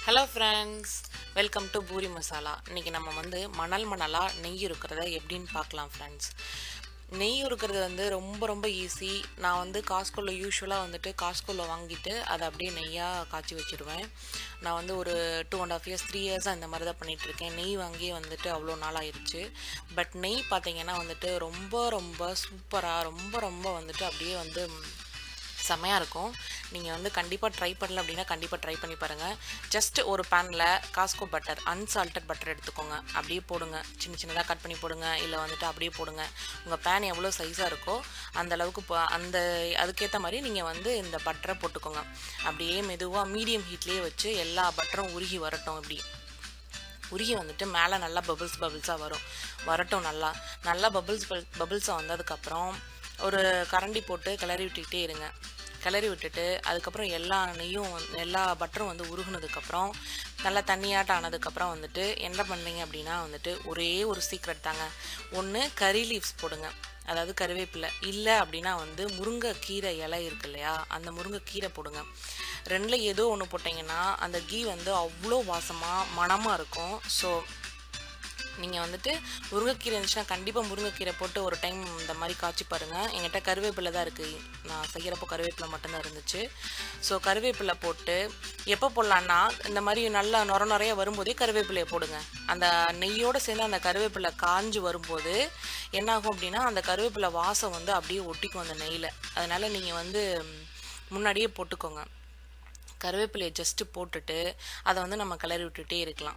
hello friends welcome to puri masala இன்றைக்கி நம்ம வந்து மணல் மணலாக நெய் இருக்கிறத எப்படின்னு பார்க்கலாம் ஃப்ரெண்ட்ஸ் நெய் இருக்கிறது வந்து ரொம்ப ரொம்ப ஈஸி நான் வந்து காஸ்கோவில் யூஸ்வலாக வந்துட்டு காஸ்கோவில் வாங்கிட்டு அதை அப்படியே நெய்யாக காய்ச்சி வச்சுருவேன் நான் வந்து ஒரு two and half years three இயர்ஸாக இந்த மாதிரி தான் பண்ணிகிட்ருக்கேன் நெய் வாங்கி வந்துட்டு அவ்வளோ நாள் ஆயிடுச்சு பட் நெய் பார்த்தீங்கன்னா வந்துட்டு ரொம்ப ரொம்ப சூப்பராக ரொம்ப ரொம்ப வந்துட்டு அப்படியே வந்து செம்மையாக இருக்கும் நீங்கள் வந்து கண்டிப்பாக ட்ரை பண்ணல அப்படின்னா கண்டிப்பாக ட்ரை பண்ணி பாருங்கள் ஜஸ்ட் ஒரு பேனில் காஸ்கோ பட்டர் அன்சால்டட் பட்டர் எடுத்துக்கோங்க அப்படியே போடுங்க சின்ன சின்னதாக கட் பண்ணி போடுங்க இல்லை வந்துட்டு அப்படியே போடுங்க உங்கள் பேன் எவ்வளோ சைஸாக இருக்கோ அந்த அளவுக்கு போ- அந்த அதுக்கேற்ற மாதிரி நீங்கள் வந்து இந்த பட்டரை போட்டுக்கோங்க அப்படியே மெதுவாக மீடியம் ஹீட்லேயே வச்சு எல்லா பட்டரும் உருகி வரட்டும் இப்படி உருகி வந்துட்டு மேலே நல்லா பபிள்ஸ் பபிள்ஸாக வரும் வரட்டும் நல்லா நல்லா பபிள்ஸ் பபிள்ஸாக வந்ததுக்கப்புறம் ஒரு கரண்டி போட்டு கிளறி விட்டுக்கிட்டே இருங்க கிளறி விட்டுட்டு அதுக்கப்புறம் எல்லா நெய்யும் வந்து- எல்லா பட்டரும் வந்து உருகுனதுக்கப்புறம் நல்லா தண்ணியாட்டம் ஆனதுக்கப்புறம் வந்துட்டு என்ன பண்ணுறீங்க அப்படின்னா வந்துட்டு ஒரே ஒரு சீக்ரெட் தாங்க ஒன்று கறி லீவ்ஸ் போடுங்க அதாவது கருவேப்பிலை இல்லை அப்படின்னா வந்து முருங்கைக்கீரை இலை இருக்கு இல்லையா அந்த முருங்கைக்கீரை போடுங்க ரெண்டில் ஏதோ ஒன்று போட்டிங்கன்னா அந்த கீ வந்து அவ்வளோ வாசமாக மணமாக இருக்கும் ஸோ நீங்கள் வந்துட்டு முருங்கைக்கீரை இருந்துச்சுன்னா கண்டிப்பாக முருங்கைக்கீரை போட்டு ஒரு டைம் இந்த மாதிரி காய்ச்சி பாருங்கள் என்கிட்ட கருவேப்பிலை தான் இருக்குது நான் செய்கிறப்போ கருவேப்பிலை மட்டும்தான் இருந்துச்சு ஸோ கருவேப்பிலை போட்டு எப்போ போடலான்னா இந்த மாதிரி நல்லா நொர நுறைய வரும்போதே கருவேப்பிலையை போடுங்க அந்த நெய்யோடு சேர்ந்து அந்த கருவேப்பிலை காஞ்சு வரும்போது என்னாகும் அப்படின்னா அந்த கருவேப்பிலை வாசம் வந்து அப்படியே ஒட்டிக்கும் அந்த நெய்யில் அதனால் நீங்கள் வந்து முன்னாடியே போட்டுக்கோங்க கருவேப்பிலையை ஜஸ்ட்டு போட்டுட்டு அதை வந்து நம்ம கிளறி விட்டுட்டே இருக்கலாம்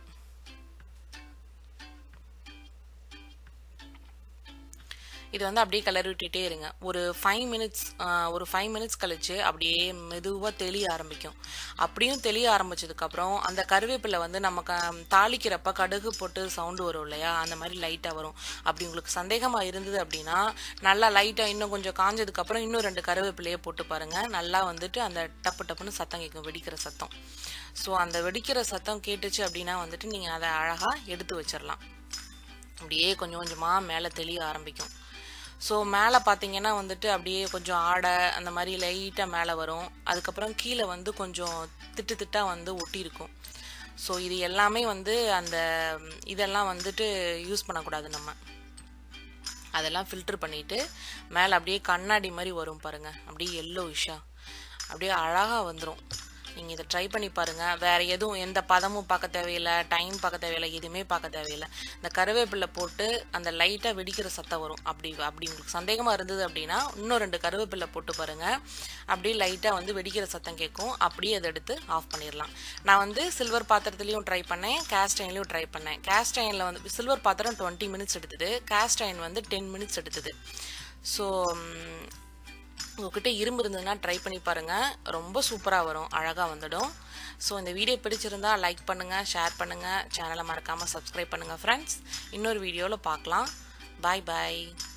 இது வந்து அப்படியே கிளறி விட்டுட்டே இருங்க ஒரு ஃபைவ் மினிட்ஸ் ஒரு ஃபைவ் மினிட்ஸ் கழிச்சு அப்படியே மெதுவாக தெளிய ஆரம்பிக்கும் அப்படியும் தெளிய ஆரம்பிச்சதுக்கப்புறம் அந்த கருவேப்பிலை வந்து நம்ம க தாளிக்கிறப்ப கடுகு போட்டு சவுண்டு வரும் இல்லையா அந்த மாதிரி லைட்டாக வரும் அப்படி உங்களுக்கு சந்தேகமாக இருந்தது அப்படின்னா நல்லா லைட்டாக இன்னும் கொஞ்சம் காஞ்சதுக்கப்புறம் இன்னும் ரெண்டு கருவேப்பிலையே போட்டு பாருங்கள் நல்லா வந்துட்டு அந்த டப்பு டப்புன்னு சத்தம் கேட்கும் வெடிக்கிற சத்தம் ஸோ அந்த வெடிக்கிற சத்தம் கேட்டுச்சு அப்படின்னா வந்துட்டு நீங்கள் அதை அழகாக எடுத்து வச்சிடலாம் அப்படியே கொஞ்சம் கொஞ்சமாக மேலே தெளிய ஆரம்பிக்கும் ஸோ மேலே பார்த்தீங்கன்னா வந்துட்டு அப்படியே கொஞ்சம் ஆடை அந்த மாதிரி லைட்டாக மேலே வரும் அதுக்கப்புறம் கீழே வந்து கொஞ்சம் திட்டு திட்டாக வந்து ஒட்டியிருக்கும் ஸோ இது எல்லாமே வந்து அந்த ம், இதெல்லாம் வந்துட்டு யூஸ் பண்ணக்கூடாது நம்ம அதெல்லாம் ஃபில்டர் பண்ணிட்டு மேலே அப்படியே கண்ணாடி மாதிரி வரும் பாருங்க அப்படியே எல்லோ விஷா அப்படியே அழகாக வந்துடும் நீங்கள் இதை ட்ரை பண்ணி பாருங்கள் வேறு எதுவும் எந்த பதமும் பார்க்க தேவையில்லை டைம் பார்க்க தேவையில்லை எதுவுமே பார்க்க தேவையில்லை இந்த கருவேப்பிலை போட்டு அந்த லைட்டாக வெடிக்கிற சத்தம் வரும் அப்படி அப்படி உங்களுக்கு சந்தேகமாக இருந்தது அப்படின்னா இன்னும் ரெண்டு கருவேப்பிலை போட்டு பாருங்கள் அப்படியே லைட்டாக வந்து வெடிக்கிற சத்தம் கேட்கும் அப்படியே அதை எடுத்து ஆஃப் பண்ணிடலாம் நான் வந்து சில்வர் பாத்திரத்துலேயும் ட்ரை பண்ணேன் கேஸ்ட் அயன்லேயும் ட்ரை பண்ணேன் கேஸ்ட் அயனில் வந்து சில்வர் பாத்திரம் டுவெண்ட்டி மினிட்ஸ் எடுத்தது கேஸ்ட் அயன் வந்து டென் மினிட்ஸ் எடுத்தது ஸோ உங்ககிட்ட இரும்பு இருந்ததுன்னா ட்ரை பண்ணி பாருங்கள் ரொம்ப சூப்பராக வரும் அழகாக வந்துடும் ஸோ இந்த வீடியோ பிடிச்சிருந்தா லைக் பண்ணுங்கள் ஷேர் பண்ணுங்கள் சேனலை மறக்காமல் சப்ஸ்கிரைப் பண்ணுங்கள் ஃப்ரெண்ட்ஸ் இன்னொரு வீடியோவில் பார்க்கலாம் பாய் பாய்